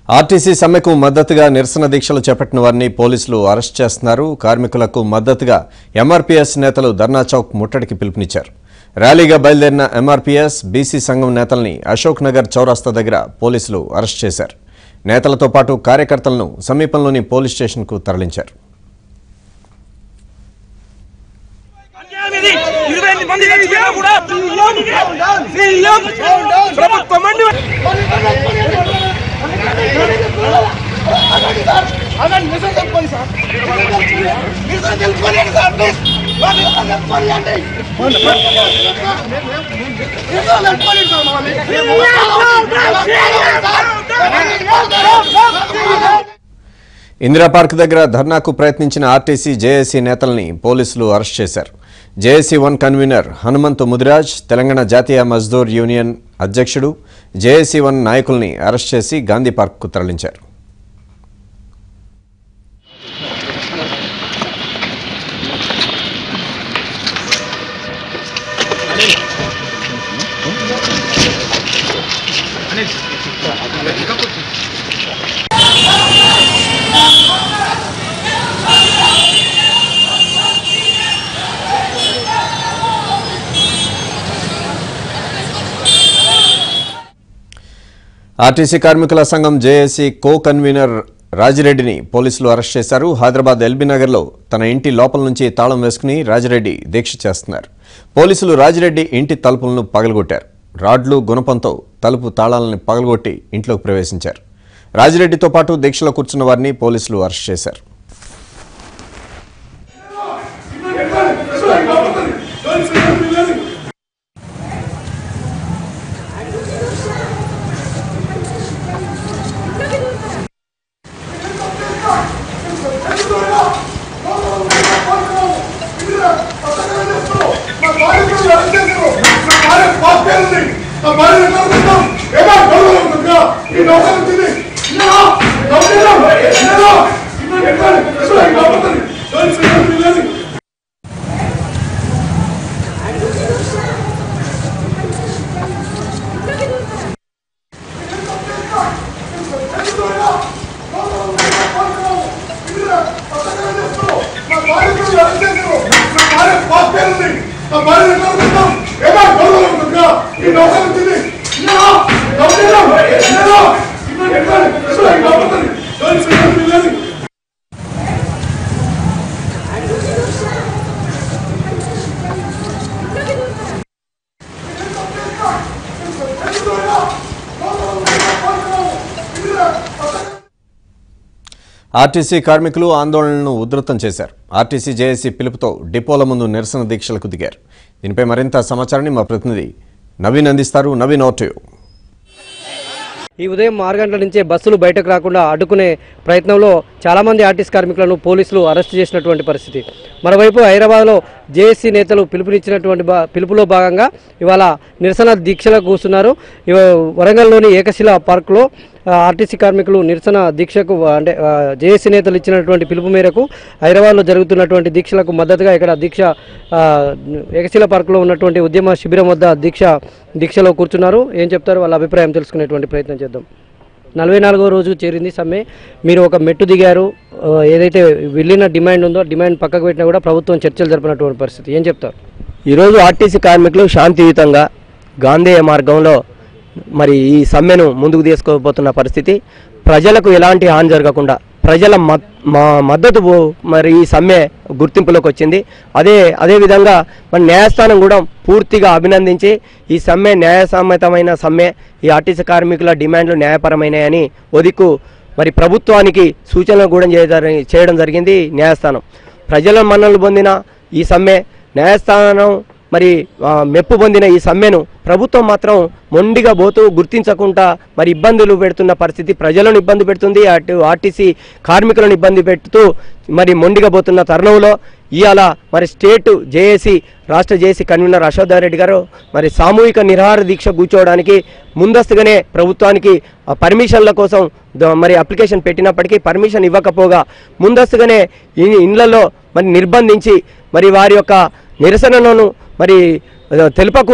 RTC సమ్మెకు మద్దతుగా నిరసన దీక్షలు చేపట్టిన వారిని పోలీసులు అరెస్ట్ చేస్తున్నారు కార్మికులకు మద్దతుగా ఎంఆర్పీఎస్ నేతలు ధర్నా చౌక్ ముట్టడికి పిలుపునిచ్చారు ర్యాలీగా బయలుదేరిన ఎంఆర్పీఎస్ బీసీ సంఘం నేతల్ని అశోక్ నగర్ చౌరాస్తా దగ్గర పోలీసులు అరెస్ట్ చేశారు నేతలతో పాటు కార్యకర్తలను సమీపంలోని పోలీస్ స్టేషన్కు తరలించారు అన్యాయం ఇది ఇరవై ఎనిమిది మంది చచ్చిపోయినా కూడా సీఎం ప్రభుత్వం అండి ఇందిరా పార్క్ దగ్గర ధర్నాకు ప్రయత్నించిన ఆర్టీసీ జేఏసీ నేతల్ని పోలీసులు అరెస్ట్ చేశారు JAC one convener Hanumanthu Mudiraj Telangana జాతీయ మజ్దూర్ యూనియన్ అధ్యక్షుడు జేఏసీ వన్ నాయకుల్ని అరెస్ట్ చేసి గాంధీ పార్క్కు తరలించారు ఆర్టీసీ కార్మికుల సంఘం జేఏసీ కో కన్వీనర్ రాజిరెడ్డిని పోలీసులు అరెస్ట్ చేశారు హైదరాబాద్ ఎల్బీ నగర్లో తన ఇంటి లోపల నుంచి తాళం వేసుకుని రాజిరెడ్డి దీక్ష చేస్తున్నారు పోలీసులు రాజిరెడ్డి ఇంటి తలుపులను పగలగొట్టారు రాడ్లు గుణపంతో తలుపు తాళాలను పగలగొట్టి ఇంట్లోకి ప్రవేశించారు రాజిరెడ్డితో పాటు దీక్షలో కూర్చున్న వారిని పోలీసులు అరెస్ట్ చేశారు Thank you. ఆర్టీసీ కార్మికులు ఆందోళనను ఉధృతం చేశారు ఆర్టీసీ జేఏసీ పిలుపుతో డిపోల ముందు నిరసన దీక్షలకు దిగారు దీనిపై మరింత సమాచారాన్ని మా ప్రతినిధి నవీన్ అందిస్తారు నవీన్ ఓటు ఈ ఉదయం ఆరు గంటల నుంచే బస్సులు బయటకు రాకుండా అడ్డుకునే ప్రయత్నంలో చాలామంది ఆర్టీసీ కార్మికులను పోలీసులు అరెస్ట్ చేసినటువంటి పరిస్థితి మరోవైపు హైదరాబాద్లో జేఏసీ నేతలు పిలుపునిచ్చినటువంటి బా పిలుపులో భాగంగా ఇవాళ నిరసన దీక్షలకు కూస్తున్నారు ఇవ- వరంగల్లోని ఏకశిల పార్కులో ఆ, ఆర్టీసీ కార్మికులు నిరసన దీక్షకు అంటే ఆ, జేఏసీ నేతలు ఇచ్చినటువంటి పిలుపు మేరకు హైదరాబాద్లో జరుగుతున్నటువంటి దీక్షలకు మద్దతుగా ఇక్కడ దీక్ష ఆ, ఏకశిల పార్కులో ఉన్నటువంటి ఉద్యమ శిబిరం వద్ద దీక్ష దీక్షలో కూర్చున్నారు ఏం చెప్తారు వాళ్ళ అభిప్రాయం తెలుసుకునేటువంటి ప్రయత్నం చేద్దాం నలభై నాలుగో రోజు చేరింది సమ్మె మీరు ఒక మెట్టు దిగారు ఆ, ఏదైతే వెళ్ళిన డిమాండ్ ఉందో డిమాండ్ పక్కకు పెట్టినా కూడా ప్రభుత్వం చర్చలు జరిపినటువంటి పరిస్థితి ఏం చెప్తారు ఈరోజు ఆర్టీసీ కార్మికులు శాంతియుతంగా గాంధేయ మార్గంలో మరి ఈ సమ్మెను ముందుకు తీసుకోబోతున్న పరిస్థితి ప్రజలకు ఎలాంటి హాని జరగకుండా ప్రజల మద్- మా మద్దతు బో- మరి ఈ సమ్మె గుర్తింపులోకి వచ్చింది అదే అదే విధంగా మన న్యాయస్థానం కూడా పూర్తిగా అభినందించి ఈ సమ్మె న్యాయసమ్మతమైన సమ్మె ఈ ఆర్టీసీ కార్మికుల డిమాండ్లు న్యాయపరమైనయని ఒదికు మరి ప్రభుత్వానికి సూచనలు కూడా చేయడం- చేయడం జరిగింది న్యాయస్థానం ప్రజల మన్నలు పొందిన ఈ సమ్మె న్యాయస్థానం మరి ఆ, మెప్పు పొందిన ఈ సమ్మెను ప్రభుత్వం మాత్రం మొండిగా పోతూ గుర్తించకుండా మరి ఇబ్బందులు పెడుతున్న పరిస్థితి ప్రజలను ఇబ్బంది పెడుతుంది అటు ఆర్టీసీ కార్మికులను ఇబ్బంది పెడుతూ మరి మొండిగా పోతున్న తరుణంలో ఇవాళ మరి స్టేట్ జేఏసీ రాష్ట్ర జేఏసీ కన్వీనర్ అశోక్ రెడ్డి గారు మరి సామూహిక నిరాహార దీక్ష కూర్చోవడానికి ముందస్తుగానే ప్రభుత్వానికి ఆ పర్మిషన్ల కోసం ద- మరి అప్లికేషన్ పెట్టినప్పటికీ పర్మిషన్ ఇవ్వకపోగా ముందస్తుగానే ఈ ఇండ్లలో మరి నిర్బంధించి మరి వారి యొక్క నిరసనలను మరి ఆ, తెలపకుండా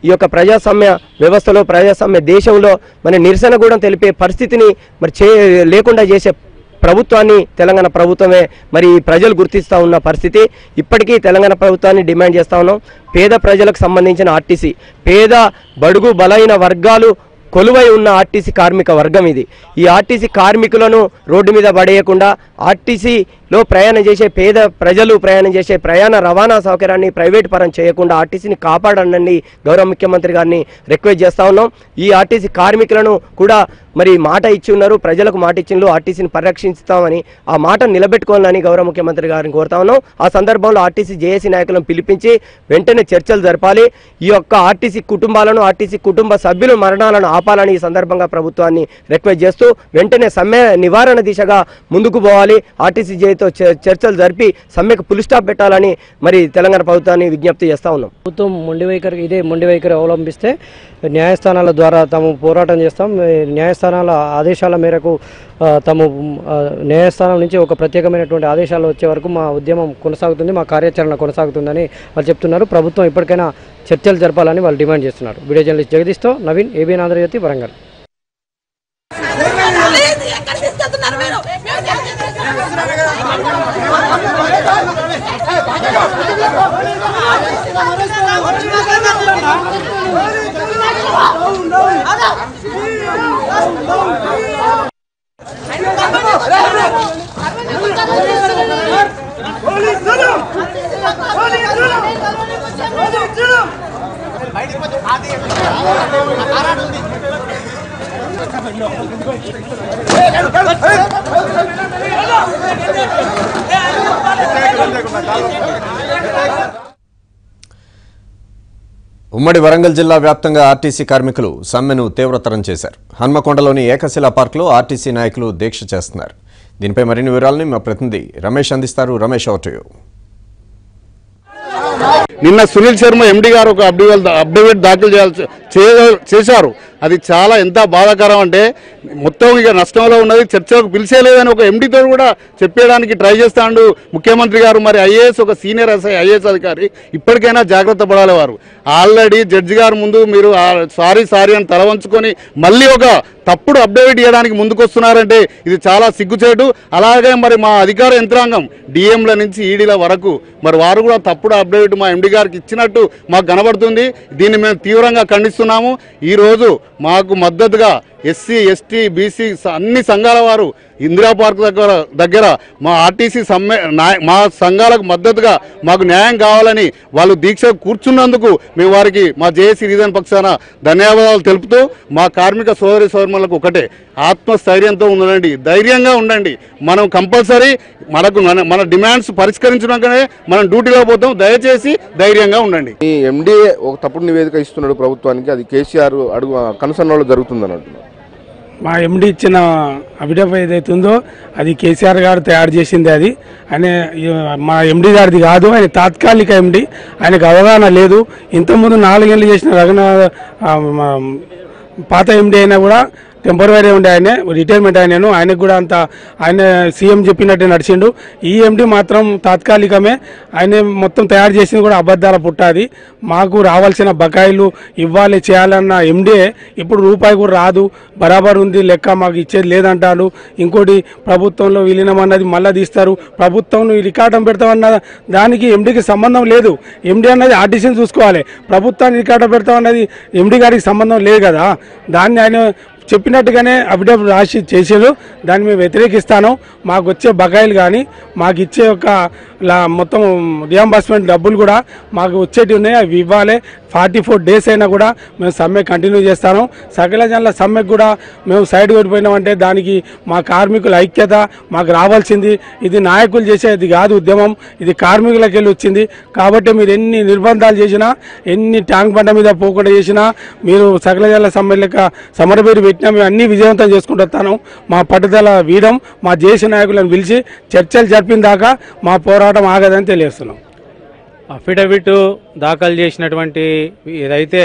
ఈ యొక్క ప్రజాస్వామ్య వ్యవస్థలో ప్రజాస్వామ్య దేశంలో మన నిరసన కూడా తెలిపే పరిస్థితిని మరి చే లేకుండా చేసే ప్రభుత్వాన్ని తెలంగాణ ప్రభుత్వమే మరి ప్రజలు గుర్తిస్తూ ఉన్న పరిస్థితి ఇప్పటికీ తెలంగాణ ప్రభుత్వాన్ని డిమాండ్ చేస్తా ఉన్నాం పేద ప్రజలకు సంబంధించిన ఆర్టీసీ పేద బడుగు బలైన వర్గాలు కొలువై ఉన్న ఆర్టీసీ కార్మిక వర్గం ఇది ఈ ఆర్టీసీ కార్మికులను రోడ్డు మీద పడేయకుండా ఆర్టీసీలో ప్రయాణం చేసే పేద ప్రజలు ప్రయాణం చేసే ప్రయాణ రవాణా సౌకర్యాన్ని ప్రైవేట్ పరం చేయకుండా ఆర్టీసీని కాపాడండి గౌరవ ముఖ్యమంత్రి గారిని రిక్వెస్ట్ చేస్తా ఉన్నాం ఈ ఆర్టీసీ కార్మికులను కూడా మరి మాట ఇచ్చి ఉన్నారు ప్రజలకు మాట ఇచ్చిండ్రు ఆర్టీసీని పరిరక్షిస్తామని ఆ మాట నిలబెట్టుకోవాలని గౌరవ ముఖ్యమంత్రి గారిని కోరుతా ఉన్నాం ఆ సందర్భంలో ఆర్టీసీ జేఏసీ నాయకులను పిలిపించి వెంటనే చర్చలు జరపాలి ఈ యొక్క ఆర్టీసీ కుటుంబాలను ఆర్టీసీ కుటుంబ సభ్యుల మరణాలను ఆపాలని ఈ సందర్భంగా ప్రభుత్వాన్ని రిక్వెస్ట్ చేస్తూ వెంటనే సమ్మె నివారణ దిశగా ముందుకు పోవాలి ఆర్టీసీ జేతో చర్చలు జరిపి సమ్మెకు పులి స్టాప్ పెట్టాలని మరి తెలంగాణ ప్రభుత్వాన్ని విజ్ఞప్తి చేస్తా ఉన్నాం ప్రభుత్వం మొండి వైఖరి ఇదే మొండి వైఖరి అవలంబిస్తే న్యాయస్థానాల ద్వారా తాము పోరాటం చేస్తాం ఏ, న్యాయస్థానాల ఆదేశాల మేరకు ఆ, తాము ఆ, న్యాయస్థానం నుంచి ఒక ప్రత్యేకమైనటువంటి ఆదేశాలు వచ్చే వరకు మా ఉద్యమం కొనసాగుతుంది మా కార్యాచరణ కొనసాగుతుందని వాళ్ళు చెప్తున్నారు ప్రభుత్వం ఇప్పటికైనా చర్చలు జరపాలని వాళ్ళు డిమాండ్ చేస్తున్నారు వీడియో జర్నలిస్ట్ జగదీష్తో నవీన్ ఏబిఎన్ ఆంధ్రజ్యోతి వరంగల్ లేదు, ఎక్కడ తీసుకెళ్తున్నారు మీరు ఉమ్మడి వరంగల్ జిల్లా వ్యాప్తంగా ఆర్టీసీ కార్మికులు సమ్మెను తీవ్రతరం చేశారు హన్మకొండలోని ఏకశిలా పార్కులో ఆర్టీసీ నాయకులు దీక్ష చేస్తున్నారు దీనిపై మరిన్ని వివరాలని మా ప్రతినిధి రమేష్ అందిస్తారు రమేష్ అవుటయో నిన్న సునీల్ శర్మ ఎండి గారు ఒక అప్డేట్ అప్డేట్ దాఖలు చేయాల్సి చేయ- చేశారు అది చాలా ఎంత బాధాకరం అంటే మొత్తం ఇక నష్టంలో ఉన్నది చర్చకు పిలిచేలేదని ఒక ఎండితో కూడా చెప్పేయడానికి ట్రై చేస్తాడు ముఖ్యమంత్రి గారు మరి ఐఏఎస్ ఒక సీనియర్ ఎస్ఐ ఐఏఎస్ అధికారి ఇప్పటికైనా జాగ్రత్త పడాలి వారు ఆల్రెడీ జడ్జి గారు ముందు మీరు సారీ సారీ అని తల వంచుకొని మళ్ళీ ఒక తప్పుడు అప్డేట్ ఇవ్వడానికి ముందుకొస్తున్నారంటే ఇది చాలా సిగ్గుచేటు అలాగే మరి మా అధికార యంత్రాంగం డిఎంల నుంచి ఈడీల వరకు మరి వారు కూడా తప్పుడు అప్డేట్ మా ఎండి గారికి ఇచ్చినట్టు మాకు కనబడుతుంది దీన్ని మేము తీవ్రంగా ఖండిస్తున్నాము ఈరోజు మాకు మద్దతుగా ఎస్సీ ఎస్టీ బీసీ అన్ని సంఘాల వారు ఇందిరా పార్క్ దగ్గర దగ్గర మా ఆర్టీసీ సమ్మె నాయ- మా సంఘాలకు మద్దతుగా మాకు న్యాయం కావాలని వాళ్ళు దీక్ష కూర్చున్నందుకు మేము వారికి మా జేఏసీ రీజన్ పక్షాన ధన్యవాదాలు తెలుపుతూ మా కార్మిక సోదరి సోదరులకు ఒకటే ఆత్మస్థైర్యంతో ఉండండి ధైర్యంగా ఉండండి మనం కంపల్సరీ మనకు మన- మన డిమాండ్స్ పరిష్కరించినాకనే మనం డ్యూటీలో పోతాం దయచేసి ధైర్యంగా ఉండండి ఈ ఎండి ఒక తప్పుడు నివేదిక ఇస్తున్నాడు ప్రభుత్వానికి అది కేసీఆర్ అడుగు కనుసన్నలో జరుగుతుందని అంటున్నారు మా ఎండి ఇచ్చిన అఫిడవిట్ ఏదైతే ఉందో అది కేసీఆర్ గారు తయారు చేసింది అది ఆయన ఈ మా ఎండి గారిది కాదు ఆయన తాత్కాలిక ఎండి ఆయనకు అవగాహన లేదు ఇంతకుముందు నాలుగేళ్ళు చేసిన రఘునాథ్ ఆ, మా పాత ఎండి అయినా కూడా టెంపరీ ఉండే ఆయన రిటైర్మెంట్ ఆయనను ఆయనకు కూడా అంత ఆయన సీఎం చెప్పినట్టే నడిచిండు ఈ ఎండి మాత్రం తాత్కాలికమే ఆయన మొత్తం తయారు చేసింది కూడా అబద్ధాల పుట్టాది మాకు రావాల్సిన బకాయిలు ఇవ్వాలి చేయాలన్న ఎండే ఇప్పుడు రూపాయి కూడా రాదు బరాబర్ ఉంది లెక్క మాకు ఇచ్చేది లేదంటారు ఇంకోటి ప్రభుత్వంలో విలీనం అన్నది మళ్ళీ తీస్తారు ప్రభుత్వం రికార్డం పెడతామన్న దానికి ఎండికి సంబంధం లేదు ఎండి అన్నది ఆర్టీసీని చూసుకోవాలి ప్రభుత్వాన్ని రికార్డు పెడతామన్నది ఎండి గారికి సంబంధం లేదు కదా దాన్ని ఆయన చెప్పినట్టుగానే అఫిడవిట్ రాసి చేసారు దాన్ని మేము వ్యతిరేకిస్తాను మాకు వచ్చే బకాయిలు కానీ మాకు ఇచ్చే ఒక లా- మొత్తం రియంబర్స్మెంట్ డబ్బులు కూడా మాకు వచ్చేటివి ఉన్నాయి అవి ఇవ్వాలి ఫార్టీ ఫోర్ డేస్ అయినా కూడా మేము సమ్మె కంటిన్యూ చేస్తాను సకల జనుల సమ్మెకు కూడా మేము సైడ్ కొట్టిపోయినామంటే దానికి మా కార్మికుల ఐక్యత మాకు రావాల్సింది ఇది నాయకులు చేసేది కాదు ఉద్యమం ఇది కార్మికులకు వెళ్ళి వచ్చింది కాబట్టి మీరు ఎన్ని నిర్బంధాలు చేసినా ఎన్ని ట్యాంక్ బండ మీద పోకుండా చేసినా మీరు సకల జనుల సమ్మె లెక్క సమర పేరు పెట్టినా మేము అన్ని విజయవంతం చేసుకుంటూ వస్తాను మా పట్టుదల వీడం మా దేశ నాయకులను పిలిచి చర్చలు జరిపిన దాకా మా పోరాటం ఆగదని తెలియజేస్తున్నాం అఫిడవిట్ దాఖలు చేసినటువంటి ఏదైతే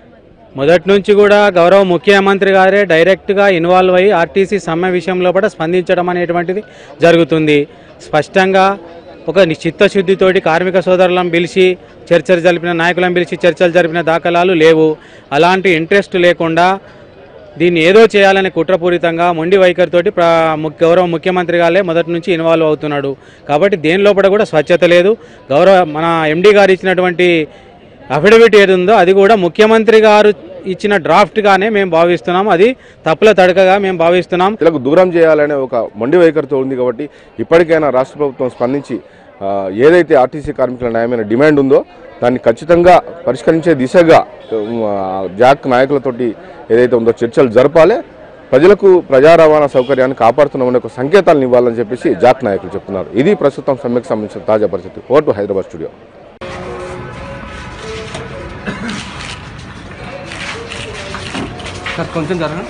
మొదటి నుంచి కూడా గౌరవ ముఖ్యమంత్రి గారే డైరెక్ట్గా ఇన్వాల్వ్ అయ్యి ఆర్టీసీ సమ్మె విషయంలో కూడా స్పందించడం అనేటువంటిది జరుగుతుంది స్పష్టంగా ఒక ని- చిత్తశుద్ధితోటి కార్మిక సోదరులను పిలిచి చర్చలు జరిపిన నాయకులను పిలిచి చర్చలు జరిపిన దాఖలాలు లేవు అలాంటి ఇంట్రెస్ట్ లేకుండా దీన్ని ఏదో చేయాలనే కుట్రపూరితంగా మొండి వైఖరితోటి ప్ర ము- గౌరవ ముఖ్యమంత్రి గారే మొదటి నుంచి ఇన్వాల్వ్ అవుతున్నాడు కాబట్టి దేని లోపల కూడా స్వచ్ఛత లేదు గౌరవ మన ఎండి గారు ఇచ్చినటువంటి అఫిడవిట్ ఏది ఉందో అది కూడా ముఖ్యమంత్రి గారు ఇచ్చిన డ్రాఫ్ట్గానే మేము భావిస్తున్నాం అది తప్పుల తడకగా మేము భావిస్తున్నాం వీళ్ళకు దూరం చేయాలనే ఒక మొండి వైఖరితో ఉంది కాబట్టి ఇప్పటికైనా రాష్ట్ర ప్రభుత్వం స్పందించి ఆ, ఏదైతే ఆర్టీసీ కార్మికుల న్యాయమైన డిమాండ్ ఉందో దాన్ని ఖచ్చితంగా పరిష్కరించే దిశగా ఉమ్, ఆ, జాక్ నాయకులతోటి ఏదైతే ఉందో చర్చలు జరపాలి ప్రజలకు ప్రజా రవాణా సౌకర్యాన్ని కాపాడుతున్నామనే ఒక సంకేతాలను ఇవ్వాలని చెప్పేసి జాక్ నాయకులు చెప్తున్నారు ఇది ప్రస్తుతం సమ్మెకు సంబంధించిన తాజా పరిస్థితి ఓవర్ టు హైదరాబాద్ స్టూడియో కొంచెం జరగండి